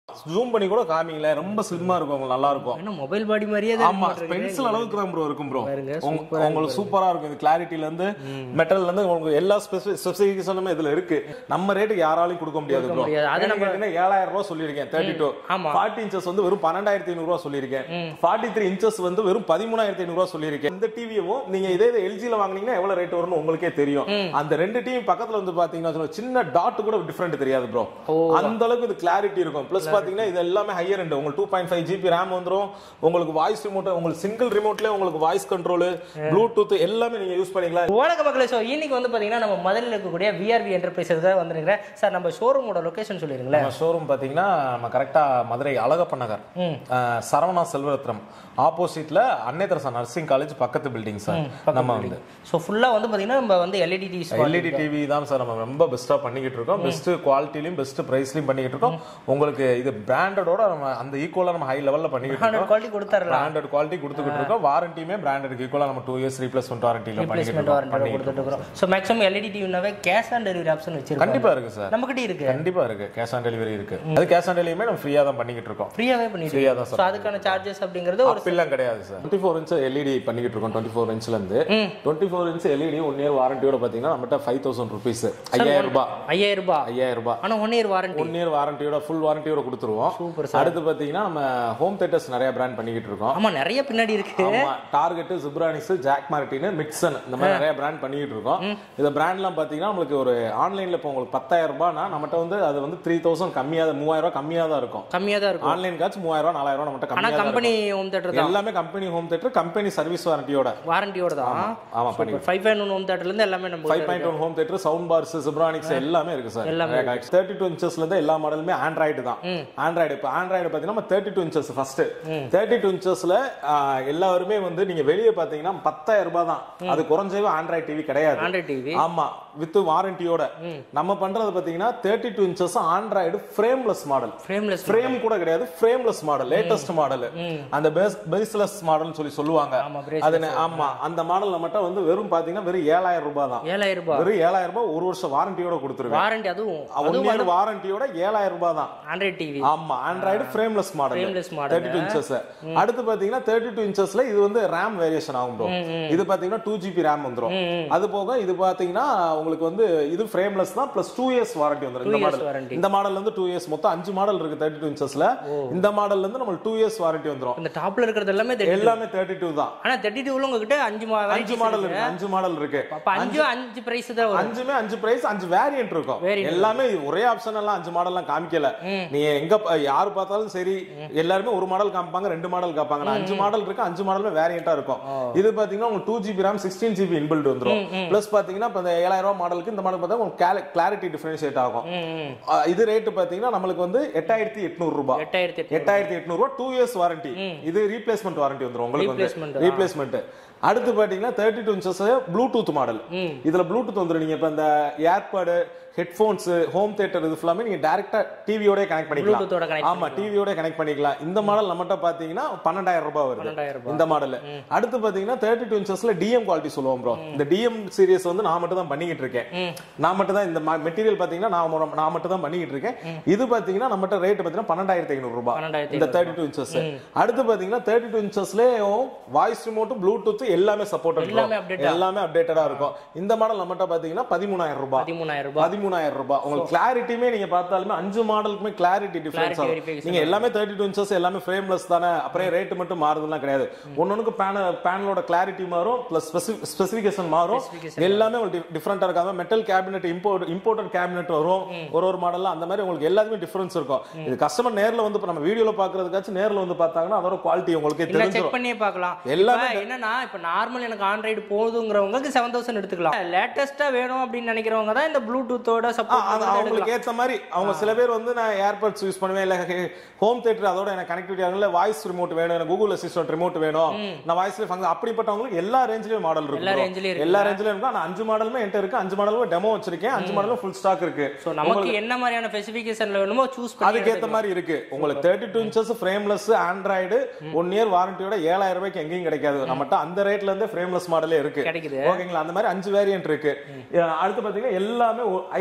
Zoom பண்ணி கூட காமிங்களேன் ரொம்ப ஸ்லிம்மா இருக்கும் உங்களுக்கு நல்லா இருக்கும் ஏன்னா மொபைல் பாடி மாதிரியே தான் ஆமா இருக்கு. பென்சில் அளவுக்கு தான் ப்ரோ இருக்கும் ப்ரோ பாருங்க, உங்களுக்கு சூப்பரா இருக்கும் இது கிளாரிட்டில இருந்து மெட்டல்ல இருந்து உங்களுக்கு எல்லா ஸ்பெசிபிகேஷனுமே இதுல இருக்கு நம்ம ரேட்டுக்கு யாராலையும் கொடுக்க முடியாது ப்ரோ முடியாது. அது அது நம்ம ஏழாயிரம் ரூபாய் சொல்லியிருக்கேன் தேர்ட்டி டூ ஆமா. ஃபார்ட்டி இன்ச்சஸ் வந்து வெறும் பன்னெண்டாயிரத்தி ஐநூறு ரூபாய் சொல்லியிருக்கேன் ஃபார்ட்டி த்ரீ இன்ச்சஸ் வந்து வெறும் பதிமூணாயிரத்தி ஐநூறு ரூபாய் சொல்லியிருக்கேன் இந்த டிவியும் நீங்க இதே இது எல்ஜில வாங்குனீங்கன்னா எவ்வளவு ரேட் வரும்னு உங்களுக்கே தெரியும் அந்த ரெண்டு டிவி பக்கத்துல வந்து பாத்தீங்கன்னா வச்சுக்கோங்க, சின்ன டாட் கூட டிஃபரெண்ட் தெரியாது ப்ரோ அந்த அளவுக்கு இது கிளாரிட்டி இருக்கும் பிளஸ் பாத்தீங்கன்னா இது எல்லாமே ஹையர் எண்ட் உங்களுக்கு two point five GB RAM வந்துரும் உங்களுக்கு வாய்ஸ் ரிமோட் உங்களுக்கு சிங்கிள் ரிமோட்லயே உங்களுக்கு வாய்ஸ் கண்ட்ரோல் ப்ளூடூத் எல்லாமே நீங்க யூஸ் பண்ணிக்கலாம் வணக்கம் மக்களே ஸோ இன்னைக்கு வந்து பார்த்தீங்கன்னா நம்ம மதுரையில் இருக்கக்கூடிய விஆர்வி என்டர்பிரைசஸ் தான் வந்துருக்கிறேன் சார் நம்ம ஷோரூமோட லொகேஷன் சொல்லிருங்களேன் நம்ம ஷோரூம் பாத்தீங்கன்னா நம்ம கரெக்டா மதுரை அழகப்ப நகர் அஹ், சரவணா செல்வரத்னம் ஆப்போசிட்ல அன்னை தெரசா நர்சிங் காலேஜ் பக்கத்து பில்டிங் சார் நம்ம வந்து ஸோ ஃபுல்லாக வந்து பார்த்தீங்கன்னா நம்ம வந்து எல்இடி டிவிஸ் எல்இடி டிவி தான் சார் நம்ம ரொம்ப பெஸ்டா பண்ணிக்கிட்டு இருக்கோம் பெஸ்ட் குவாலிட்டிலையும் பெஸ்ட் பிரைஸ்லயும் பண்ணிக்கிட்டு இருக்கோம் உங்களுக்கு இது பிராண்டடோட நம்ம அந்த ஈக்குவலா நம்ம ஹை லெவல்ல பண்ணிக்கிட்டு இருக்கோம் குவாலிட்டி கொடுத்தாருல பிராண்டட் குவாலிட்டி கொடுத்துக்கிட்டு இருக்கோம் வாரண்டியுமே பிராண்டட் ஈக்குவலா நம்ம டூ இயர்ஸ் ரீப்ளேஸ்மெண்ட் வாரண்டில பண்ணிக்கிட்டு ரிப்ளேஸ்மெண்ட் இருக்கோம் வாரண்டி பண்ணிக்கிட்டு கொடுத்துட்டு இருக்கிறோம் ஸோ மேக்ஸிமம் எல்இடி டிவினாவே கேஷ் ஆன் டெலிவரி ஆப்ஷன் வச்சிருக்கோம் கண்டிப்பா இருக்கு சார் நம்மகிட்ட இருக்கு கண்டிப்பா இருக்கு கேஷ் ஆன் டெலிவரி இருக்கு அது கேஷ் ஆன் டெலிவரியுமே நம்ம ஃப்ரீயா தான் பண்ணிக்கிட்டு இருக்கோம் ஃப்ரீயாவே பண்ணிட்டு ஃப்ரீயா தான் ஸோ அதுக்கான சார்ஜஸ் அப்படிங்கிறது ஒரு அப்படிலாம் கிடையாது sir twenty four inch LED பண்ணிக்கிட்டு இருக்கோம் டுவெண்ட்டி ஃபோர் இன்ச்ல இருந்து twenty four inch LED one year வாரண்டியோட பாத்தீங்கன்னா நம்மகிட்ட ஃபைவ் தௌசண்ட் ருபீஸ் ஐயாயிரம் ரூபாய் ஐயாயிரம் ரூபாய் ஐயாயிரம் ரூபாய் ஆனா one year warranty one year வாரண்டியோட ஃபுல் வாரண்டியோட கொடுத்துருவோம் Super, அடுத்து பாத்தீங்கன்னா நம்ம ஹோம் தேட்டர்ஸ் நிறைய பிராண்ட் பண்ணிக்கிட்டு இருக்கோம் ஆமா நிறைய பின்னாடி இருக்கு ஆமா டார்கெட் ஜிப்ரானிக்ஸ் ஜாக் மார்டின் மிக்சன் இந்த மாதிரி நிறைய பிராண்ட் பண்ணிக்கிட்டு இருக்கோம் இந்த பிராண்ட்லாம் பாத்தீங்கன்னா நம்மளுக்கு ஒரு ஆன்லைன்ல இப்போ உங்களுக்கு பத்தாயிரம் ரூபாய்னா நம்மகிட்ட வந்து அது வந்து த்ரீ தௌசண்ட் கம்மியா தான் மூவாயிரம் ரூபாய் கம்மியா தான் இருக்கும் கம்மியா தான் இருக்கும் ஆன்லைன் காட்ச் மூவாயிரம் ரூபாய் நாலாயிரம் ரூபாய் நம்மகிட்ட ஆனா கம்மியா தான் கம்பெனி ஹோம் தேட்டர் இருக்கும். தான் எல்லாமே company home theatre company service வாரண்டியோட வாரண்டியோட தான் ஆமா பண்ணி ஃபைவ் பாயிண்ட் ஒன் ஹோம் தேட்டர்ல இருந்து எல்லாமே நம்ம five point one home theatre sound bars Zebronics எல்லாமே இருக்கு சார் தேர்ட்டி டூ இன்ச்சஸ்ல இருந்து எல்லா மாடலுமே ஆண்ட்ராய்டு தான் ஆண்ட்ராய்டு இப்போ ஆண்ட்ராய்டு பார்த்தீங்கன்னா thirty two inches first thirty two இன்ச்சஸ்ல எல்லாருமே வந்து நீங்க வெளியே பார்த்தீங்கன்னா பத்தாயிரம் ரூபாய் தான் அது குறைஞ்சவே ஆண்ட்ராய்டு டிவி கிடையாது ஆண்ட்ராய்ட் டிவி ஆமா வித் வாரண்டியோட நம்ம பண்றது பாத்தீங்கன்னா thirty two inches Android frameless model frameless frame கூட கிடையாது ஃப்ரேம்லெஸ் மாடல் லேட்டஸ்ட் மாடல் அந்த பேஸ் பேஸ்லெஸ் மாடல்னு சொல்லி சொல்லுவாங்க ஆமா bracelets. அது நே- ஆமா அந்த மாடல் நம்மகிட்ட வந்து வெறும் பாத்தீங்கன்னா வெறும் ஏழாயிரம் ரூபாய் தான் ஏழாயிரம் ரூபாய் வெறும் ஏழாயிரம் ரூபாய் ஒரு வருஷம் வாரண்டியோட கொடுத்துருவேன் வாரண்டி அதுவும் ஒன் இயர் வாரண்டியோட ஏழாயிரம் ரூபாய் தான் ஆண்ட்ராய்ட் டிவி ஆமா Android frameless model Frameless model. Thirty two inches அடுத்து பாத்தீங்கன்னா தேர்ட்டி டூ இன்ச்சஸ்ல இது வந்து ரேம் வேரியேஷன் ஆகும் ப்ரோ இது பாத்தீங்கன்னா டூ ஜிபி ரேம் வந்துரும் அது போக இது பாத்தீங்கன்னா உங்களுக்கு வந்து இது ஃப்ரேம்லெஸ் தான் பிளஸ் டூ இயர்ஸ் வாரண்டி வந்துரும் இந்த years மாடல் warranty. இந்த மாடல்ல இருந்து டூ இயர்ஸ் மொத்தம் அஞ்சு மாடல் இருக்கு தேர்ட்டி டூ இன்ச்சஸ்ல இந்த மாடல்ல இருந்து நம்மளுக்கு டூ இயர்ஸ் வாரண்டி வந்துரும் இந்த டாப்ல இருக்கிறது எல்லாமே 32. எல்லாமே தேர்ட்டி டூ தான் ஆனா தேர்ட்டி டூல உங்ககிட்ட அஞ்சு மா- அஞ்சு varieties மாடல் இருக்கு. இருக்கு அஞ்சு மாடல் இருக்கு அப்ப அஞ்சு அஞ்சு பிரைஸ் தான் வரும் அஞ்சுமே அஞ்சு பிரைஸ் அஞ்சு வேரியன்ட் இருக்கும் Variant எல்லாமே ஒரே ஆப்ஷன் எல்லாம் அஞ்சு மாடல் எல்லாம் காமிக்கல நீங்க எங்க ப- யாரு பார்த்தாலும் சரி எல்லாருமே ஒரு மாடல் காமிப்பாங்க ரெண்டு மாடல் காப்பாங்க நான் அஞ்சு மாடல் இருக்கு அஞ்சு மாடலுமே வேரியண்டா இருக்கும் இது பாத்தீங்கன்னா உங்களுக்கு two GB RAM sixteen GB inbuilt வந்துரும் பிளஸ் பாத்தீங்கன்னா இப்ப இந்த ஏழாயிரம் ரூபாய் மாடலுக்கு இந்த மாடல் பார்த்தா உங்களுக்கு கிளாரிட்டி டிஃபரன்ஷியேட் ஆகும் அஹ் இது ரேட் பாத்தீங்கன்னா நம்மளுக்கு வந்து எட்டாயிரத்தி எட்நூறு ரூபாய் எட்டாயிரத்தி எட்டு எட்டாயிரத்தி எட்நூறு ரூபாய் டூ இயர்ஸ் வாரண்டி இது ரீப்ளேஸ்மெண்ட் வாரண்டி வந்துரும் உங்களுக்கு Replacement, வந்து ரீப்ளேஸ்மெண்ட் அடுத்து பாத்தீங்கன்னா thirty two inches Bluetooth model இதுல ப்ளூடூத் வந்துரும் நீங்க இப்ப இந்த ஏர்பாடு ஹெட்போன்ஸ் ஹோம் தியேட்டர் இது ஃபுல்லாமே நீங்க டைரக்டா டிவியோட கனெக்ட் பண்ணிக்கலாம் ப்ளூடூத்தோட கனெக்ட் ஆமா டிவியோட கனெக்ட் பண்ணிக்கலாம் இந்த மாடல் நம்மகிட்ட பாத்தீங்கன்னா பன்னெண்டாயிரம் ரூபாய் வருது பன்னெண்டாயிரம் ரூபாய் இந்த மாடல் அடுத்து பாத்தீங்கன்னா தேர்ட்டி டூ இன்ச்சஸ்ல டிஎம் குவாலிட்டி சொல்லுவோம் ப்ரோ இந்த டிஎம் சீரிஸ் வந்து நான் மட்டும் தான் பண்ணிக்கிட்டு இருக்கேன் நான் மட்டும் தான் இந்த மெட்டீரியல் பாத்தீங்கன்னா நான் மொ- நான் மட்டும் தான் பண்ணிக்கிட்டு இருக்கேன் இது பாத்தீங்கன்னா நம்மகிட்ட ரேட் பாத்தீங்கன்னா பன்னெண்டாயிரத்தி ஐநூறு ரூபாய் பன்னெண்டாயிரத்தி இந்த தேர்ட்டி டூ இன்ச்சஸ் அடுத்து பாத்தீங்கன்னா தேர்ட்டி டூ இன்ச்சஸ்லயும் வாய்ஸ் ரிமோட் ப்ளூடூத் எல்லாமே சப்போர்ட் எல்லாமே updated எல்லாமே அப்டேட்டடா இருக்கும் இந்த மாடல் நம்மகிட்ட பாத்தீங்கன்னா பதிமூணாயிரம் ரூபாய் பதிமூணாயிரம் ரூபாய் பதிமூணாயிரம் ரூபாய் உங்களுக்கு கிளாரிட்டியுமே நீங்க பார்த்தாலுமே அஞ்சு மாடலுக்குமே கிளாரிட்டி டிஃபரன்ஸ் Clarity ஆகும் verification நீங்க எல்லாமே தேர்ட்டி டூ இன்ச்சஸ் எல்லாமே ஃப்ரேம்லெஸ் தானே அப்புறம் ரேட் மட்டும் மாறுதெல்லாம் கிடையாது ஒன்னொன்னுக்கு பேனல் பேனலோட கிளாரிட்டி மாறும் பிளஸ் ஸ்பெசிபிகேஷன் மாறும் எல்லாமே உங்களுக்கு டிஃபரெண்டா இருக்காங்க metal cabinet import imported cabinet வரும் ஒரு ஒரு மாடல்ல அந்த மாதிரி உங்களுக்கு எல்லாத்துமே டிஃபரன்ஸ் இருக்கும் இது கஸ்டமர் நேர்ல வந்து இப்ப நம்ம வீடியோல பாக்குறதுக்காச்சும் நேர்ல வந்து பார்த்தாங்கன்னா அதோட குவாலிட்டி உங்களுக்கு இல்ல தெரிஞ்சிடும் செக் பண்ணியே பார்க்கலாம் எல்லாமே இப்ப என்னன்னா இப்ப நார்மல் எனக்கு ஆண்ட்ராய்டு போதுங்கிறவங்களுக்கு செவன் தௌசண்ட் எடுத்துக்கலாம் லேட்டஸ்டா வேணும் அப்படின்னு நினைக்கிறவங்க தான் இந்த ப்ளூடூத்தோட ஆ, சப்போர்ட் அது அவங்களுக்கு ஏத்த மாதிரி அவங்க சில பேர் வந்து நான் ஏர்பட்ஸ் யூஸ் பண்ணுவேன் இல்ல ஹோம் தியேட்டர் அதோட எனக்கு கனெக்டிவிட்டி ஆகல வாய்ஸ் ரிமோட் வேணும் எனக்கு கூகுள் அசிஸ்டன்ட் ரிமோட் வேணும் நான் வாய்ஸ்ல ஃபங்க்ஷன் அப்படிப்பட்டவங்களுக்கு எல்லா ரேஞ்சிலயும் மாடல் இருக்கு எல்லா bro. range லயும் இருக்கு. எல்லா ரேஞ்சிலயும் இருக்கு ஆனா அஞ்சு மாடலுமே என்கிட்ட இருக்கு அஞ்சு மாடலுமே டெமோ வச்சிருக்கேன் அஞ்சு மாடலும் ஃபுல் ஸ்டாக் இருக்கு சோ நமக்கு என்ன மாதிரியான ஸ்பெசிபிகேஷன்ல வேணுமோ சூஸ் பண்ணி அதுக்கேத்த மாதிரி இருக்கு உங்களுக்கு thirty two inches frameless Android one year வாரண்டியோட ஏழாயிரம் ரூபாய்க்கு எங்கேயும் கிடைக்காது நம்மகிட்ட அந்த ரேட்ல இருந்தே ஃப்ரேம்லெஸ் மாடலே இருக்கு கிடைக்குது ஓகேங்களா அந்த மாதிரி அஞ்சு வேரியன்ட் இருக்கு அஹ் அடுத்து பாத்தீங்கன்னா எல்லாமே ஹை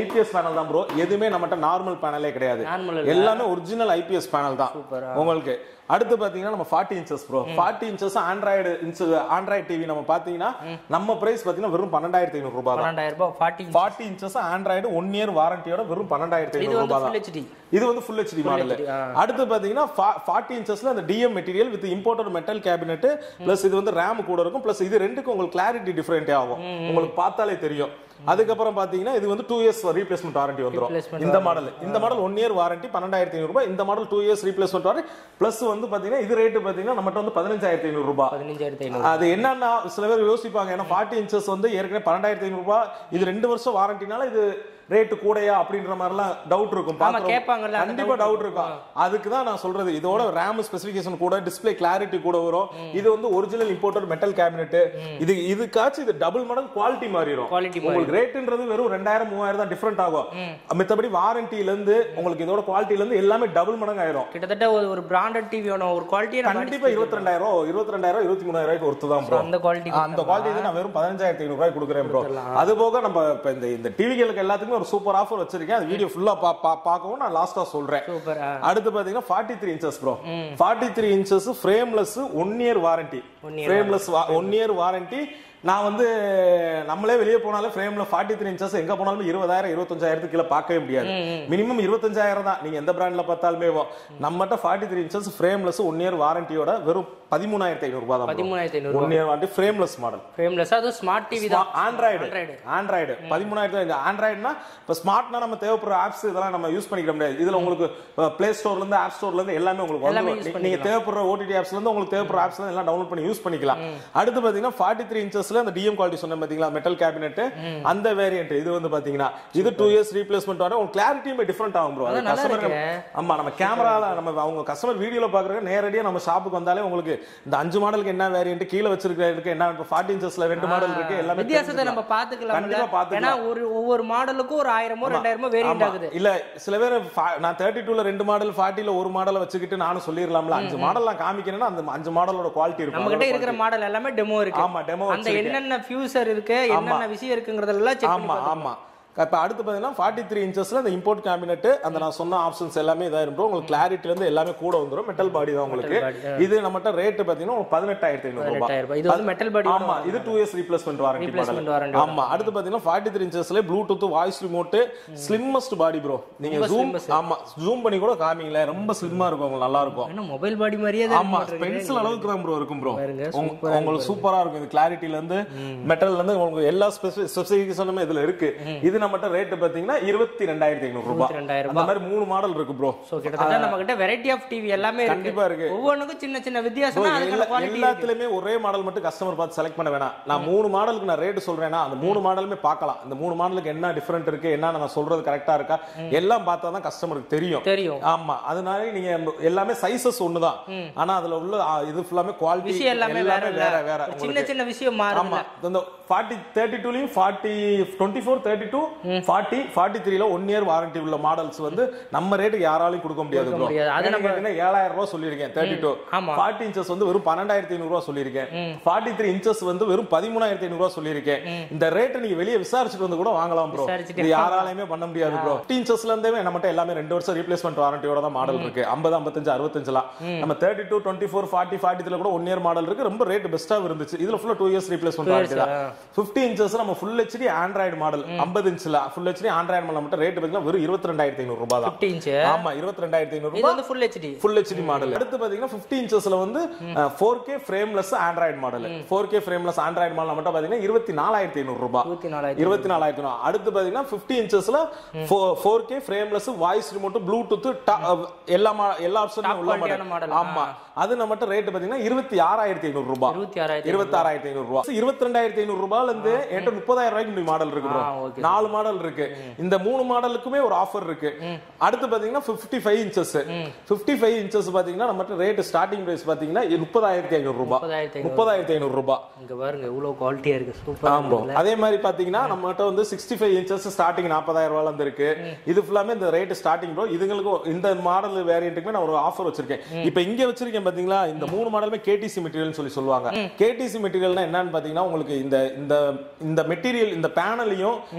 ஐபிஎஸ் பேனல் தான் ப்ரோ எதுவுமே நம்மகிட்ட நார்மல் பேனலே கிடையாது நார்மல் எல்லாமே ஒரிஜினல் ஐபிஎஸ் பேனல் தான் Super. உங்களுக்கு அடுத்து பாத்தீங்கன்னா நம்ம forty inches bro forty inches Android Android TV நம்ம பாத்தீங்கன்னா நம்ம பிரைஸ் பாத்தீங்கன்னா வெறும் பன்னெண்டாயிரத்தி ஐநூறு ரூபாய் தான் பன்னெண்டாயிரம் ரூபாய் forty forty inches Android one year வாரண்டியோட வெறும் பன்னெண்டாயிரத்தி இது ஐநூறு வந்து ரூபாய் தான் ஃபுல் ஹெச்டி இது வந்து ஃபுல் ஹெச்டி மாடல் HD, ஆ. அடுத்து பாத்தீங்கன்னா ஃபார்ட்டி இன்ச்சஸ்ல அந்த DM material with imported metal cabinet plus இது வந்து ரேம் கூட இருக்கும் பிளஸ் இது ரெண்டுக்கும் உங்களுக்கு கிளாரிட்டி டிஃபரெண்டே ஆகும் உங்களுக்கு பார்த்தாலே தெரியும் அதுக்கப்புறம் பாத்தீங்கன்னா இது வந்து டூ இயர்ஸ் ரீப்ளேஸ்மெண்ட் வாரண்டி வந்துரும் Replacement இந்த மாடல் இந்த மாடல் ஒன் இயர் வாரண்டி பன்னெண்டாயிரத்தி ஐநூறு ரூபாய் இந்த model two years replacement warranty plus வந்து பாத்தீங்கன்னா இது ரேட்டு பாத்தீங்கன்னா நம்மகிட்ட வந்து பதினஞ்சாயிரத்தி ஐநூறு ரூபாய் பதினஞ்சாயிரத்தி ஐநூறு அது என்னன்னா சில பேர் யோசிப்பாங்க ஏன்னா ஃபார்ட்டி இன்ச்சஸ் வந்து ஏற்கனவே பன்னெண்டாயிரத்தி ஐநூறு ரூபாய் இது ரெண்டு வருஷம் வாரண்டினால இது ரேட்டு கூடயா அப்படின்ற மாதிரிலாம் டவுட் இருக்கும் ஆமா பாக்குறவங்க. கேட்பாங்கல்ல அந்த கண்டிப்பா டவுட் இருக்கும் அதுக்கு தான் நான் சொல்றது இதோட ரேம் ஸ்பெசிபிகேஷன் கூட டிஸ்ப்ளே கிளாரிட்டி கூட வரும் இது வந்து ஒரிஜினல் இம்போர்ட்டட் மெட்டல் கேபினெட் இது இதுக்காச்சும் இது டபுள் மடங்கு குவாலிட்டி மாறிடும் Quality உங்களுக்கு ரேட்டுன்றது வெறும் ரெண்டாயிரம் மூவாயிரம் தான் டிஃபரெண்ட் ஆகும் மித்தபடி வாரண்டில இருந்து உங்களுக்கு இதோட குவாலிட்டில இருந்து எல்லாமே டபுள் மடங்கு ஆயிரும் கிட்டத்தட்ட ஒரு ஒரு பிராண்டட் டிவியோட ஒரு குவாலிட்டியை நம்ம கண்டிப்பா இருபத்தி ரெண்டாயிரம் ரூபாய் இருபத்தி ரெண்டாயிரம் இருபத்தி மூணாயிரம் ரூபாய்க்கு ஒருத்து தான் ப்ரோ அந்த குவாலிட்டி அந்த குவாலிட்டி நான் வெறும் பதினஞ்சாயிரத்தி ஐநூறு ரூபாய் கொடுக்குறேன் ப்ரோ அது போக நம்ம இப்ப இந்த இந்த டிவிகளுக்கு எல்லாத்துக்குமே ஒரு சூப்பர் ஆஃபர் வச்சிருக்கேன் அது வீடியோ ஃபுல்லா பார்க்கவும் நான் லாஸ்டா சொல்றேன் சூப்பர் அடுத்து பாத்தீங்கன்னா forty three inches bro forty three inches frameless one year warranty frameless one year warranty நான் வந்து நம்மளே வெளியே போனாலே ஃப்ரேம்ல ஃபார்ட்டி த்ரீ இன்ச்சஸ் எங்க போனாலும் இருபதாயிரம் இருபத்தஞ்சாயிரத்துக்கு கீழே பார்க்கவே முடியாது மினிமம் இருபத்தஞ்சாயிரம் தான் நீங்க எந்த பிராண்ட்ல பார்த்தாலுமே நம்மகிட்ட forty three inches frameless one year வாரண்டியோட வெறும் பதிமூணாயிரத்தி ஐநூறு ரூபாய் தான் பதிமூணாயிரத்தி ஐநூறு one year warranty frameless model frameless அதுவும் ஸ்மார்ட் டிவி தான் ஆண்ட்ராய்டு Android. ஆண்ட்ராய்டு பதிமூணாயிரத்தி ஆண்ட்ராய்டுனா இப்போ ஸ்மார்ட்னா நம்ம தேவைப்படுற ஆப்ஸ் இதெல்லாம் நம்ம யூஸ் பண்ணிக்க முடியாது இதுல உங்களுக்கு பிளே ஸ்டோர்ல இருந்து ஆப் ஸ்டோர்ல இருந்து எல்லாமே உங்களுக்கு எல்லாமே வந்துரும். use நீங்க தேவைப்படுற ஓடிடி ஆப்ஸ்ல இருந்து உங்களுக்கு தேவைப்படுற ஆப்ஸ்ல எல்லாம் டவுன்லோட் பண்ணி யூஸ் பண்ணிக்கலாம் அடுத்து பாத்தீங்கன்னா ஃபார்ட்டி த்ரீ இன்ச்சஸ்ல அந்த டிஎம் குவாலிட்டி சொன்னேன் பாத்தீங்களா மெட்டல் கேபினெட் அந்த வேரியன்ட் இது வந்து பாத்தீங்கன்னா இது டூ இயர்ஸ் ரீப்ளேஸ்மெண்ட் வர உங்களுக்கு கிளாரிட்டியுமே டிஃபரெண்ட் ஆகும் ப்ரோ அதான் நல்லா கஸ்டமர் இருக்கே. ஆமா நம்ம கேமரால நம்ம அவங்க கஸ்டமர் வீடியோல பாக்குறாங்க நேரடியா நம்ம ஷாப்புக்கு வந்தாலே உங்களுக்கு இந்த அஞ்சு மாடலுக்கு என்ன வேரியன்ட் கீழே வச்சிருக்க இருக்கு என்ன ஃபார்ட்டி இன்ச்சஸ்ல ரெண்டு மாடல் இருக்கு எல்லாமே வித்தியாசத்தை நம்ம பாத்துக்கலாம் கண்டிப்பா பாத்துக்கலாம். ஏன்னா ஒரு ஒவ்வொரு மாடலுக்கும் ஒரு ஆயிரமோ ரெண்டாயிரமோ வேரியன்ட் ஆமா. ஆகுது இல்ல சில பேர் ஃபா- நான் தேர்ட்டி டூல ரெண்டு மாடல் ஃபார்ட்டில ஒரு மாடலை வச்சுக்கிட்டு நானும் சொல்லிடலாம்ல அஞ்சு மாடல் நான் காமிக்கிறேன்னா அந்த அஞ்சு மாடலோட குவாலிட்டி இருக்கும் நம்ம கிட்ட இருக்கிற மாடல் எல்லாமே டெமோ இருக்கு ஆமா டெமோ அந்த என்னென்ன ஃபியூச்சர் இருக்கு என்னென்ன விஷயம் இருக்குங்கறதெல்லாம் செக் ஆமா ஆமா இப்ப அடுத்து பாத்தீங்கன்னா ஃபார்ட்டி த்ரீ இன்ச்சஸ்ல இந்த இம்போர்ட் கேபினெட் அந்த நான் சொன்ன ஆப்ஷன்ஸ் எல்லாமே இதா இருக்கும் உங்களுக்கு கிளாரிட்டில இருந்து எல்லாமே கூட வந்துரும் மெட்டல் பாடி தான் உங்களுக்கு இது நம்மகிட்ட ரேட் பாத்தீங்கன்னா உங்களுக்கு பதினெட்டாயிரத்தி ஐநூறு ரூபாய் பதினெட்டாயிரம் ரூபாய் இது வந்து மெட்டல் பாடி ஆமா இது two years replacement warranty Replacement model warranty ஆமா அடுத்து பாத்தீங்கன்னா ஃபார்ட்டி த்ரீ இன்ச்சஸ்ல Bluetooth voice remote slimmest body bro நீங்க ஜூம் ஆமா ஜூம் பண்ணி கூட காமிங்களேன் ரொம்ப ஸ்லிம்மா இருக்கும் உங்களுக்கு நல்லா இருக்கும் என்ன மொபைல் பாடி மாதிரியே தான் ஆமா இருக்கு. பென்சில் அளவுக்கு தான் ப்ரோ இருக்கும் ப்ரோ பாருங்க, உங்களுக்கு சூப்பரா இருக்கும் இது கிளாரிட்டில இருந்து மெட்டல்ல இருந்து உங்களுக்கு எல்லா ஸ்பெசிபிகேஷனுமே இதுல இருக்கு இது நம்மகிட்ட ரேட் பாத்தீங்கன்னா இருபத்தி ரெண்டாயிரத்தி ஐநூறு ரூபாய் ரெண்டாயிரம் அந்த மாதிரி மூணு மாடல் இருக்கு ப்ரோ சோ கிட்டத்தட்ட நம்ம கிட்ட வெரைட்டி ஆஃப் டிவி எல்லாமே இருக்கு கண்டிப்பா இருக்கு ஒவ்வொன்றுக்கும் சின்ன சின்ன வித்தியாசம் அதுக்கான குவாலிட்டி எல்லாத்துலயுமே ஒரே மாடல் மட்டும் கஸ்டமர் பார்த்து செலக்ட் பண்ண வேணாம் நான் மூணு மாடலுக்கு நான் ரேட் சொல்றேன்னா அந்த மூணு மாடலுமே பார்க்கலாம் இந்த மூணு மாடலுக்கு என்ன டிஃபரெண்ட் இருக்கு என்ன நான் சொல்றது கரெக்டா இருக்கா எல்லாம் பார்த்தா தான் கஸ்டமருக்கு தெரியும் தெரியும் ஆமா அதனால நீங்க எல்லாமே சைசஸ் ஒண்ணுதான் ஆனா அதுல உள்ள ஆ, இது ஃபுல்லாமே குவாலிட்டி விஷயம் எல்லாமே வேற இல்ல. வேற வேற சின்ன உங்களுக்கு சின்ன விஷயம் மாறுது ஆமா இந்த ஃபார்ட்டி தேர்ட்டி டூலையும் forty twenty four thirty two forty forty த்ரீல ஒன் இயர் வாரண்டி உள்ள மாடல்ஸ் வந்து நம்ம ரேட்டுக்கு யாராலையும் கொடுக்க முடியாது bro. முடியாது. அது ஏன்னு கேட்டீங்கன்னா ஏழாயிரம் ரூபாய் சொல்லியிருக்கேன் தேர்ட்டி டூ ஆமா. ஃபார்ட்டி இன்ச்சஸ் வந்து வெறும் பன்னெண்டாயிரத்தி ஐநூறு ரூபாய் சொல்லியிருக்கேன் ஃபார்ட்டி த்ரீ இன்ச்சஸ் வந்து வெறும் பதிமூணாயிரத்தி ஐநூறு ரூபாய் சொல்லியிருக்கேன் இந்த ரேட்டை நீங்க வெளியே விசாரிச்சுட்டு வந்து கூட வாங்கலாம் ப்ரோ விசாரிச்சுட்டு இது யாராலையுமே பண்ண முடியாது ப்ரோ இன்ச்சஸ்ல இருந்தே நம்மகிட்ட எல்லாமே ரெண்டு வருஷம் ரீப்ளேஸ்மெண்ட் வாரண்டியோட தான் மாடல் இருக்கு ஐம்பது ஐம்பத்தஞ்சு அறுபத்தஞ்சுலாம் நம்ம thirty two twenty four forty forty கூட ஒன் இயர் மாடல் இருக்கு ரொம்ப ரேட் பெஸ்ட்டாக இருந்துச்சு இதுல ஃபுல்லா டூ இயர்ஸ் ரீப்ளேஸ்மெண்ட் வாரண்டி தான் ஃபிஃப்டி இன்ச்சஸ் நம்ம ஃபுல் ஹெச்டி ஆண்ட்ராய்டு மாடல் ஐம்பது இன்ச்ல ஃபுல் ஹெச்டி ஆண்ட்ராய்டு மாடல் மட்டும் ரேட் பார்த்தீங்கன்னா வெறும் இருபத்தி ரெண்டாயிரத்தி ஐநூறு ரூபாய் தான் 50 இன்ச் ஆமா இருபத்தி ரெண்டாயிரத்தி ஐநூறு இது வந்து full HD full HD model அடுத்து பாத்தீங்கன்னா 50 இன்ச்சஸ்ல வந்து four K frameless Android model four K frameless Android model மட்டும் பாத்தீங்கன்னா இருபத்தி நாலாயிரத்தி ஐநூறு ரூபாய் இருபத்தி நாலாயிரத்தி இருபத்தி நாலாயிரத்தி ஐநூறு அடுத்து பாத்தீங்கன்னா 50 இன்ச்சஸ்ல four K frameless voice remote Bluetooth எல்லா மா- எல்லா ஆப்ஷனும் உள்ள quality-யான மாடல் model. ஆமா அது நம்மகிட்ட ரேட் பாத்தீங்கன்னா இருபத்தி ஆறாயிரத்தி ஐநூறு ரூபாய் இருபத்தி ஆறாயிரத்தி இருபத்தி ஆறாயிரத்தி ஐநூறு ரூபாய் இருபத்தி ரெண்டாயிரத்தி ஐநூறு ரூபாயில இருந்து என்கிட்ட முப்பதாயிரம் ரூபாய்க்கு மாடல் இருக்கு bro. ஆ, okay. நாலு மாடல் இருக்கு இந்த மூணு மாடலுக்குமே ஒரு ஆஃபர் இருக்கு அடுத்து பாத்தீங்கன்னா 55 five inches fifty five inches பாத்தீங்கன்னா நம்ம ரேட் ஸ்டார்டிங் பிரைஸ் பாத்தீங்கன்னா முப்பதாயிரத்தி ஐநூறு ரூபாய் முப்பதாயிரத்தி ஐநூறு முப்பதாயிரத்தி ஐநூறு ரூபாய் இங்க பாருங்க இவ்வளவு குவாலிட்டியா இருக்கு சூப்பர் ஆமா அதே மாதிரி பாத்தீங்கன்னா நம்மகிட்ட வந்து சிக்ஸ்டி ஃபைவ் இன்ச்சஸ் ஸ்டார்டிங் நாற்பதாயிரம் ரூபாயில இருந்து இருக்கு இது ஃபுல்லாமே இந்த ரேட் ஸ்டார்டிங் ப்ரோ இதுங்களுக்கு இந்த மாடல் வேரியண்ட்டுக்குமே நான் ஒரு ஆஃபர் வச்சிருக்கேன் இப்போ இங்க வச்சிருக்கேன் பாத்தீங்களா இந்த மூணு மாடலுமே கேடிசி மெட்டீரியல் சொல்லி சொல்லுவாங்க கேடிசி மெட்டீரியல்னா என்னன்னு பாத்தீங்கன்னா உங்களுக்கு இந்த இந்த இந்த மெட்டீரியல் இந்த பேனலையும் ஒரு எல்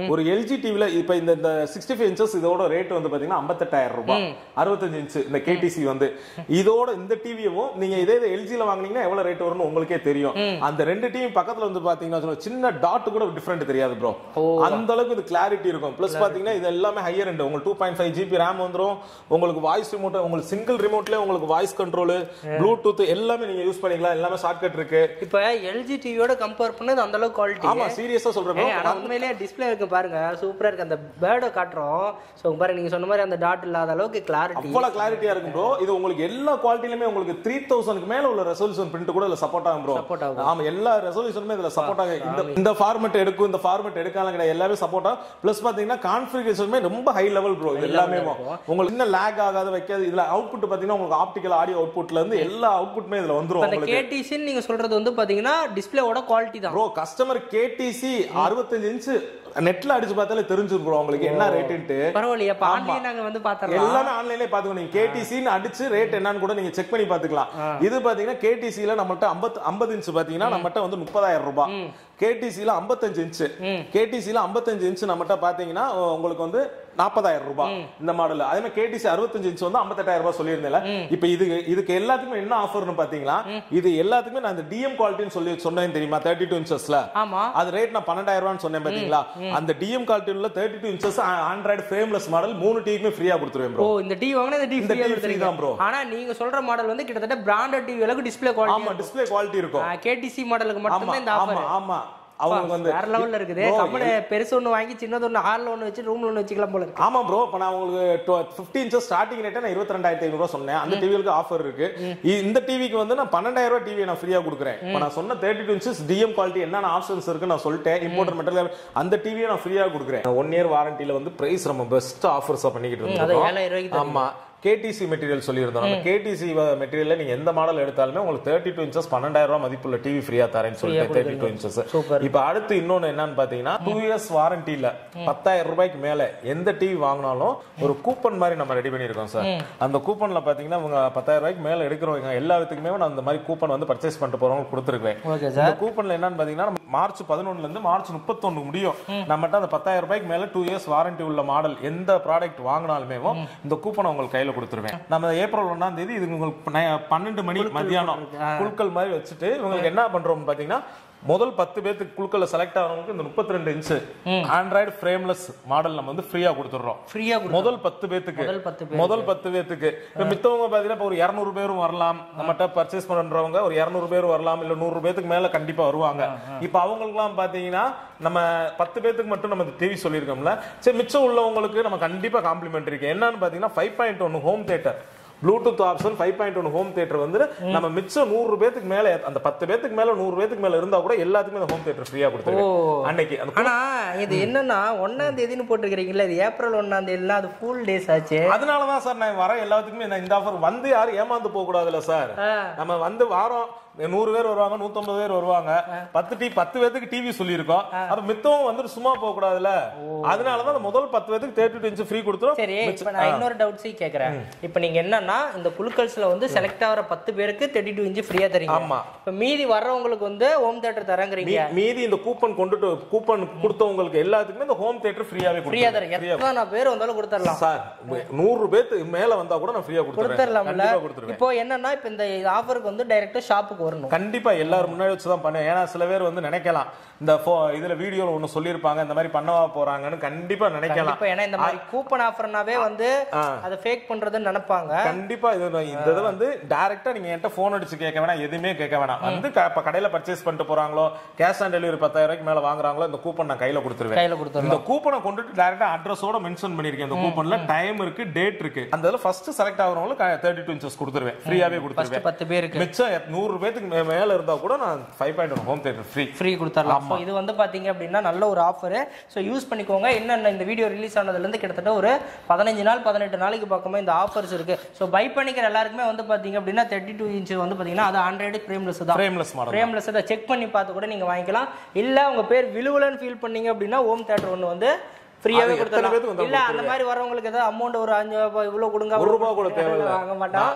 எல்ஜி டிவில இப்ப இந்த இந்த சிக்ஸ்டி ஃபைவ் இன்ச்சஸ் இதோட ரேட் வந்து பாத்தீங்கன்னா ஐம்பத்தெட்டாயிரம் ரூபாய் அறுபத்தஞ்சு இன்ச் இந்த கேடிசி வந்து இதோட இந்த டிவியும் நீங்க இதே இது எல்ஜில வாங்குனீங்கன்னா எவ்வளவு ரேட் வரும்னு உங்களுக்கே தெரியும் அந்த ரெண்டு டிவி பக்கத்துல வந்து பாத்தீங்கன்னா சொல்லுங்க, சின்ன டாட் கூட டிஃபரெண்ட் தெரியாது ப்ரோ அந்த அளவுக்கு இது கிளாரிட்டி இருக்கும் பிளஸ் பாத்தீங்கன்னா இது எல்லாமே ஹையர் எண்ட் உங்களுக்கு two point five GB RAM வந்துரும் உங்களுக்கு வாய்ஸ் ரிமோட் உங்களுக்கு சிங்கிள் ரிமோட்ல உங்களுக்கு வாய்ஸ் கண்ட்ரோல் ப்ளூடூத் எல்லாமே நீங்க யூஸ் பண்ணிக்கலாம் எல்லாமே ஷார்ட்கட் இருக்கு இப்போ எல்ஜி டிவியோட கம்பேர் பண்ணது அந்த அளவுக்கு குவாலிட்டி ஆமா சீரியஸா சொல்றேன் bro. ஆனா உண்மையிலேயே டிஸ்பிளே இருக்கு பாருங்க சூப்பரா இருக்கு அந்த பேர்டை காட்டுறோம் ஸோ பாருங்க நீங்க சொன்ன மாதிரி அந்த டாட் இல்லாத அளவுக்கு கிளாரிட்டி அவ்வளவு கிளாரிட்டியா இருக்கும் ப்ரோ இது உங்களுக்கு எல்லா குவாலிட்டிலுமே உங்களுக்கு த்ரீ தௌசண்ட்க்கு மேல உள்ள ரெசல்யூஷன் பிரிண்ட் கூட இதுல சப்போர்ட் ஆகும் ப்ரோ Support ஆகும். ஆமா எல்லா ரெசல்யூஷனுமே இதுல சப்போர்ட் ஆகும் இந்த இந்த ஃபார்மேட் எடுக்கும் இந்த ஃபார்மேட் எடுக்கலாம் கிடையாது எல்லாமே சப்போர்ட் ஆகும் பிளஸ் பாத்தீங்கன்னா கான்ஃபிகரேஷனுமே ரொம்ப ஹை லெவல் ப்ரோ இது எல்லாமே உங்களுக்கு இன்னும் லேக் ஆகாத வைக்காது இதுல அவுட்புட் பாத்தீங்கன்னா உங்களுக்கு ஆப்டிகல் ஆடியோ அவுட்புட்ல இருந்து எல்லா அவுட்புட்மே இதுல வந்துரும் அந்த உங்களுக்கு கேடிசின்னு நீங்க சொல்றது வந்து பாத்தீங்கன்னா டிஸ்பிளேவோட குவாலிட்டி தான் ப்ரோ கஸ்டமர் கேடிசி அறுபத்தஞ்சு இன்ச் நெட்ல அடிச்சு பார்த்தாலே தெரிஞ்சிரும் ப்ரோ உங்களுக்கு என்ன ரேட்டுன்ட்டு பரவாயில்லையே அப்ப ஆன்லைன் நாங்க வந்து பாத்துறோம் எல்லாமே ஆன்லைன்லயே பாத்துக்கோ நீங்க கேடிசின்னு அடிச்சு ரேட் என்னன்னு கூட நீங்க செக் பண்ணி பாத்துக்கலாம் இது பாத்தீங்கன்னா கேடிசில நம்மள்ட்ட 50 50 இன்ச் பாத்தீங்கன்னா நம்மகிட்ட வந்து முப்பதாயிரம் ரூபாய் கேடிசில 55 இன்ச் கேடிசில 55 இன்ச் நம்மகிட்ட பாத்தீங்கன்னா உங்களுக்கு வந்து நாற்பதாயிரம் ரூபாய் இந்த மாடல் அதே மாதிரி கேடிசி 65 இன்ச் வந்து 58000 ரூபாய் சொல்லியிருந்தேன்ல இப்போ இது இதுக்கு எல்லாத்துக்குமே என்ன ஆஃபர்னு பாத்தீங்களா இது எல்லாத்துக்குமே நான் இந்த டிஎம் குவாலிட்டின்னு சொல்லி சொன்னேன் தெரியுமா தேர்ட்டி டூ இன்ச்சஸ்ல ஆமா அது ரேட் நான் பன்னெண்டாயிரம் ரூபான்னு சொன்னேன் பாத்தீங்களா அந்த டிஎம் குவாலிட்டி உள்ள thirty two inches Android frameless model மூணு டிவிக்குமே ஃப்ரீயா கொடுத்துருவேன் ஓ ப்ரோ இந்த டிவி வாங்கினா இந்த டிவி இந்த ஃப்ரீயா TV free கொடுத்துறீங்க தான் bro. ஆனா நீங்க சொல்ற மாடல் வந்து கிட்டத்தட்ட பிராண்டட் டிவி அளவுக்கு டிஸ்பிளே குவாலிட்டி ஆமா டிஸ்ப்ளே குவாலிட்டி இருக்கும் கேடிசி மாடலுக்கு ஆமா மட்டும்தான் இந்த ஆமா ஆஃபர் ஆமா அவங்களுக்கு வந்து வேற லெவல்ல இருக்குது Bro, கம்மனு பெருசு ஒண்ணு வாங்கி சின்னது ஒண்ணு ஹால்ல ஒண்ணு வச்சு ரூம்ல ஒண்ணு வச்சுக்கலாம் போல இருக்கு ஆமா ப்ரோ இப்ப நான் உங்களுக்கு ஃபிஃப்டி இன்ச்சஸ் ஸ்டார்டிங் ரேட்டை நான் இருபத்தி ரெண்டாயிரத்தி ஐநூறு சொன்னேன் அந்த டிவிக்கு ஆஃபர் இருக்கு இ- இந்த டிவிக்கு வந்து நான் பன்னெண்டாயிரம் ரூபாய் டிவி நான் ஃப்ரீயா கொடுக்குறேன் இப்ப நான் சொன்ன thirty two inches DM quality என்னென்ன ஆப்ஷன்ஸ் இருக்கு நான் சொல்லிட்டேன் இம்போர்ட் மெட்டீரியல் அந்த டிவியை நான் ஃப்ரீயா கொடுக்குறேன் ஒன் இயர் வாரண்டில வந்து பிரைஸ் நம்ம பெஸ்ட் ஆஃபர்ஸா பண்ணிக்கிட்டு அது இருக்கோம் ஏழாயிரம் ரூபாய்க்கு தருவீங்க. ஆமா கேடிசி மெட்டீரியல் சொல்லியிருந்தோம் நம்ம கேடிசி மெட்டீரியல்ல நீங்க எந்த மாடல் எடுத்தாலுமே உங்களுக்கு தேர்ட்டி டூ இன்ச்சஸ் பன்னெண்டாயிரம் ரூபாய் மதிப்புள்ள டிவி ஃப்ரீயா தரேன்னு சொல்லிட்டு தேர்ட்டி டூ இன்ச்சஸ் Super. இப்ப அடுத்து இன்னொன்னு என்னன்னு பாத்தீங்கன்னா டூ இயர்ஸ் வாரண்டில பத்தாயிரம் ரூபாய்க்கு மேல எந்த டிவி வாங்கினாலும் ஒரு கூப்பன் மாதிரி நம்ம ரெடி பண்ணிருக்கோம் சார் அந்த கூப்பன்ல பாத்தீங்கன்னா உங்க பத்தாயிரம் ரூபாய்க்கு மேல எடுக்கிறவங்க எல்லாத்துக்குமே நான் அந்த மாதிரி கூப்பன் வந்து பர்ச்சேஸ் பண்ணிட்டு போறவங்க கொடுத்துருக்கேன் ஓகே இந்த கூப்பன்ல என்னன்னு பாத்தீங்கன்னா நம்ம மார்ச் பதினொன்னுல இருந்து மார்ச் முப்பத்தொன்னு முடியும் நம்மகிட்ட அந்த பத்தாயிரம் ரூபாய்க்கு மேல டூ இயர்ஸ் வாரண்டி உள்ள மாடல் எந்த ப்ராடக்ட் வாங்கினாலுமே இந்த கூப்பனை உங்களுக்கு கையில கொடுத்துருவேன் நம்ம ஏப்ரல் ஒன்னாம் தேதி இது உங்களுக்கு நை- பன்னெண்டு மணி மத்தியானம் குழுக்கள் மாதிரி வச்சுட்டு உங்களுக்கு என்ன பண்றோம் பாத்தீங்கன்னா முதல் பத்து பேத்துக்கு குழுக்கள்ல செலக்ட் ஆகிறவங்களுக்கு இந்த முப்பத்தி ரெண்டு இன்ச் ஆண்ட்ராய்டு ஃப்ரேம்லெஸ் மாடல் நம்ம வந்து ஃப்ரீயா கொடுத்துடுறோம் ஃப்ரீயா முதல் பத்து பேத்துக்கு முதல் பத்து பேர் முதல் பத்து பேத்துக்கு இப்ப மித்தவங்க பாத்தீங்கன்னா இப்ப ஒரு இருநூறு பேரும் வரலாம் நம்மகிட்ட பர்ச்சேஸ் பண்றவங்க ஒரு இருநூறு பேர் வரலாம் இல்ல நூறு பேத்துக்கு மேல கண்டிப்பா வருவாங்க இப்ப அவங்களுக்குலாம் பாத்தீங்கன்னா நம்ம பத்து பேத்துக்கு மட்டும் நம்ம டிவி சொல்லியிருக்கோம்ல சரி மிச்சம் உள்ளவங்களுக்கு நம்ம கண்டிப்பா காம்ப்ளிமெண்ட் இருக்கு என்னன்னு பாத்தீங்கன்னா five point one home theatre Bluetooth option five point one home theatre வந்து நம்ம மிச்சம் நூறு பேத்துக்கு மேல அந்த பத்து பேத்துக்கு மேல நூறு பேத்துக்கு மேல இருந்தா கூட எல்லாத்துக்குமே இந்த ஹோம் தியேட்டர் ஃப்ரீயா கொடுத்துருக்கோம் அன்னைக்கு அந்த ஆனா இது என்னன்னா ஒன்னாம் தேதின்னு போட்டிருக்கிறீங்களா இது ஏப்ரல் ஒன்னாம் தேதினா அது ஃபுல் டேஸ் ஆச்சு அதனாலதான் சார் நான் வர எல்லாத்துக்குமே நான் இந்த ஆஃபர் வந்து யாரும் ஏமாந்து போக கூடாதுல்ல சார் ஆ. நம்ம வந்து வாரம் நூறு பேர் வருவாங்க நூத்தம்பது பேர் வருவாங்க பத்து டி பத்து பேத்துக்கு டிவி சொல்லியிருக்கோம் அப்ப மித்தவங்க வந்துட்டு சும்மா போக கூடாதுல்ல அதனாலதான் அந்த முதல் பத்து பேத்துக்கு தேர்ட்டி டூ இன்ச் ஃப்ரீ கொடுத்துரும் சரி இப்ப நான் இன்னொரு டவுட்ஸையும் கேக்குறேன் இப்ப நீங்க என்னன்னா இந்த குழுக்கள்ஸ்ல வந்து செலக்ட் ஆகிற பத்து பேருக்கு தேர்ட்டி டூ இன்ச் ஃப்ரீயா தரீங்க ஆமா. இப்ப மீதி வர்றவங்களுக்கு வந்து ஹோம் தியேட்டர் தரங்குறீங்க மீ- மீதி இந்த கூப்பன் கொண்டுட்டு கூப்பன் கொடுத்தவங்களுக்கு எல்லாத்துக்குமே இந்த ஹோம் தியேட்டர் ஃப்ரீயாவே ஃப்ரீயா கொடுத்துருவேன் தரீங்க எத்தனை பேர் வந்தாலும் கொடுத்துடலாம் சார் நூறு பேத்து மேல வந்தா கூட நான் ஃப்ரீயா கொடுத்துருவேன் கொடுத்துடலாம்ல கண்டிப்பா கொடுத்துருவேன் இப்போ என்னன்னா இப்ப இந்த ஆஃபருக்கு வந்து டைரக்டா ஷாப்புக்கு வரணும் கண்டிப்பா எல்லாரும் முன்னாடி வச்சு தான் பண்ணுவேன் ஏன்னா சில பேர் வந்து நினைக்கலாம் இந்த phone- இதுல வீடியோல ஒண்ணு சொல்லியிருப்பாங்க இந்த மாதிரி பண்ணவா போறாங்கன்னு கண்டிப்பா நினைக்கலாம் இப்ப ஏன்னா இந்த மாதிரி கூப்பன் ஆஃபர்னாவே வந்து அதை ஃபேக் பண்றதுன்னு நினைப்பாங்க கண்டிப்பா இது நான் இந்த இது வந்து டைரக்டா நீங்க என்கிட்ட போன் அடிச்சு கேட்க வேணாம் எதுவுமே கேட்க வேணாம் வந்து க- இப்ப கடையில பர்ச்சேஸ் பண்ணிட்டு போறாங்களோ கேஷ் ஆன் டெலிவரி பத்தாயிரம் ரூபாய்க்கு மேல வாங்குறாங்களோ இந்த கூப்பன் நான் கையில கொடுத்துருவேன் கையில கொடுத்துடலாம் இந்த கூப்பனை கொண்டுட்டு டைரக்டா அட்ரஸோட மென்ஷன் பண்ணிருக்கேன் இந்த கூப்பன்ல டைம் இருக்கு டேட் இருக்கு அந்த இதுல ஃபர்ஸ்ட் செலக்ட் ஆகுறவங்களுக்கு தேர்ட்டி டூ இன்ச்சஸ் கொடுத்துருவேன் ஃப்ரீயாவே கொடுத்துருவேன் பத்து பேருக்கு மிச்சம் நூறு பேத்துக்கு மே- மேல இருந்தா கூட நான் five point one home theatre free free கொடுத்துடலாம் ஸோ இது வந்து பாத்தீங்க அப்படின்னா நல்ல ஒரு ஆஃபர் ஸோ யூஸ் பண்ணிக்கோங்க என்னென்ன இந்த வீடியோ ரிலீஸ் ஆனதுலேருந்து கிட்டத்தட்ட ஒரு பதினஞ்சு நாள் பதினெட்டு நாளைக்கு பார்க்கும்போது இந்த ஆஃபர்ஸ் இருக்கு ஸோ பை பண்ணிக்கிற எல்லாருக்குமே வந்து பாத்தீங்க அப்படின்னா தேர்ட்டி டூ இன்ச் வந்து பாத்தீங்கன்னா அது ஆண்ட்ராய்டு ஃப்ரேம்லெஸ் தான் ஃப்ரேம்லெஸ் மாடல் ஃப்ரேம்லெஸ் அதை செக் பண்ணி பார்த்து கூட நீங்க வாங்கிக்கலாம் இல்ல உங்க பேர் விழுவலன்னு ஃபீல் பண்ணீங்க அப்படின்னா ஹோம் தேட்டர் ஒன்று வந்து ஃப்ரீயாவே அது எத்தனை பேத்துக்கு கொடுத்துடலாம் வந்தாலும் இல்ல அந்த மாதிரி வரவங்களுக்கு ஏதாவது அமௌண்ட் ஒரு அஞ்சு ரூபாய் இவ்வளவு கொடுங்க ஒரு ரூபாய் கூட தேவையில்ல. வாங்க மாட்டோம்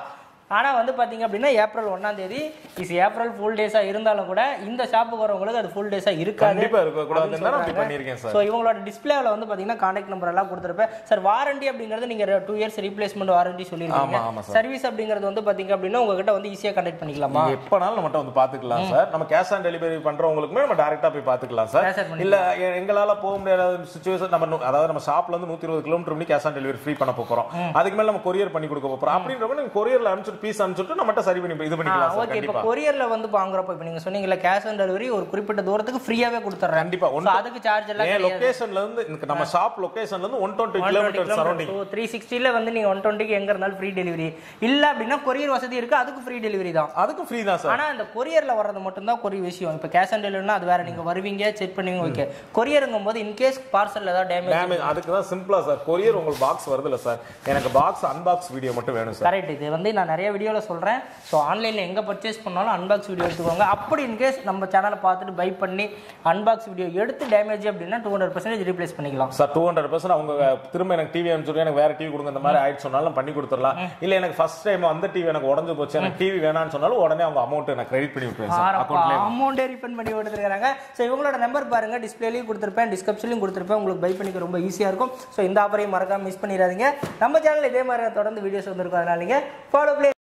ஆனா வந்து பாத்தீங்க அப்படின்னா ஏப்ரல் ஒன்னாம் தேதி இஸ் ஏப்ரல் ஃபுல் டேஸா இருந்தாலும் கூட இந்த ஷாப்புக்கு வரவங்களுக்கு அது ஃபுல் டேஸா இருக்காது கண்டிப்பா இருக்க கூடாதுன்னு தான் அப்படி பண்ணிருக்கேன் சார் ஸோ இவங்களோட டிஸ்பிளேவில் வந்து பார்த்தீங்கன்னா கான்டாக்ட் நம்பர் எல்லாம் கொடுத்துருப்பேன் சார் வாரண்டி அப்படிங்கிறது நீங்கள் டூ இயர்ஸ் ரீப்ளேஸ்மெண்ட் வாரண்டி சொல்லியிருக்கீங்க ஆமா, ஆமா சார். சர்வீஸ் அப்படிங்கிறது வந்து பார்த்தீங்க அப்படின்னா உங்ககிட்ட வந்து ஈஸியாக கனெக்ட் பண்ணிக்கலாமா நீங்க எப்பனாலும் நம்மகிட்ட வந்து பாத்துக்கலாம் சார் நம்ம கேஷ் ஆன் டெலிவரி பண்றவங்களுக்குமே நம்ம டைரக்டா போய் பாத்துக்கலாம் சார் Cash on delivery. இல்ல எ- எங்களால போக முடியாத சுச்சுவேஷன் நம்ம நு- அதாவது நம்ம ஷாப்ல இருந்து நூத்தி இருபது கிலோமீட்டர் பண்ணி கேஷ் ஆன் டெலிவரி ஃப்ரீ பண்ண போறோம் அதுக்கு மேல நம்ம கொரியர் பண்ணி கொடுக்க போறோம் அப்படின்றப்ப நீங்க கொரியர்ல அனுப்பிச்சு பீஸ் அனுப்பிச்சுட்டு நம்மகிட்ட சரி பண்ணி இது பண்ணிக்கலாம் சார் ஓகே இப்போ கண்டிப்பா கொரியர்ல வந்து வாங்குறப்ப இப்போ நீங்க சொன்னீங்கல்ல கேஷ் ஆன் டெலிவரி ஒரு குறிப்பிட்ட தூரத்துக்கு ஃப்ரீயாவே கொடுத்துட்றேன் கண்டிப்பா So, ஒன் அதுக்கு சார்ஜ் எல்லாம் என் லொகேஷன்ல இருந்து இந்த நம்ம ஷாப் லொகேஷன்ல இருந்து one twenty kilometre surrounding three சிக்ஸ்டியில் வந்து நீங்கள் ஒன் டுவெண்ட்டிக்கு எங்கே இருந்தாலும் ஃப்ரீ டெலிவரி இல்லை அப்படின்னா கொரியர் வசதி இருக்கு அதுக்கு ஃப்ரீ டெலிவரி தான் அதுக்கும் ஃப்ரீ தான் சார் ஆனா இந்த கொரியர்ல வர்றது மட்டும் தான் கொரிய விஷயம் இப்போ கேஷ் ஆன் டெலிவரினா அது வேற நீங்க வருவீங்க செக் பண்ணுவீங்க ஓகே கொரியருங்கும் போது இன்கேஸ் பார்சல் ஏதாவது டேமேஜ் டேமேஜ் அதுக்கு தான் சிம்பிளா சார் கொரியர் உங்களுக்கு பாக்ஸ் வருது இல்ல சார் எனக்கு பாக்ஸ் அன்பாக்ஸ் வீடியோ மட்டும் வேணும் சார் கரெக்ட் இது வந்து நான் நிறைய வீடியோவில் சொல்கிறேன் ஸோ ஆன்லைனில் எங்கே பர்ச்சேஸ் பண்ணாலும் அன்பாக்ஸ் வீடியோ எடுத்துக்கோங்க அப்படி இன்கேஸ் நம்ம சேனலை பார்த்துட்டு பை பண்ணி அன்பாக்ஸ் வீடியோ எடுத்து டேமேஜ் அப்படின்னா டூ ஹண்ட்ரட் பர்சன்டேஜ் ரீப்ளேஸ் பண்ணிக்கலாம் சார் டூ ஹண்ட்ரட் பர்சன்ட் அவங்க திரும்ப எனக்கு டிவி அனுப்பிச்சு எனக்கு வேற டிவி கொடுங்க இந்த மாதிரி ஆயிடுச்சு சொன்னாலும் பண்ணி கொடுத்துடலாம் இல்ல எனக்கு ஃபர்ஸ்ட் டைம் அந்த டிவி எனக்கு உடஞ்சு போச்சு எனக்கு டிவி வேணாம்னு சொன்னாலும் உடனே அவங்க அமௌண்ட் எனக்கு கிரெடிட் பண்ணி விட்டுருவேன் சார் அக்கௌண்ட்ல அமௌண்ட்டே ரீஃபண்ட் பண்ணி கொடுத்துருக்காங்க ஸோ இவங்களோட நம்பர் பாருங்க டிஸ்பிளேலையும் கொடுத்துருப்பேன் டிஸ்கிரிப்ஷன்லையும் கொடுத்துருப்பேன் உங்களுக்கு பை பண்ணிக்க ரொம்ப ஈஸியாக இருக்கும் ஸோ இந்த ஆஃபரையும் மறக்காம மிஸ் பண்ணிடாதீங்க நம்ம சேனல் இதே மாதிரி தொடர்ந்து வீடியோஸ் வந்திருக்கும் அதனால நீங்கள் ஃபாலோ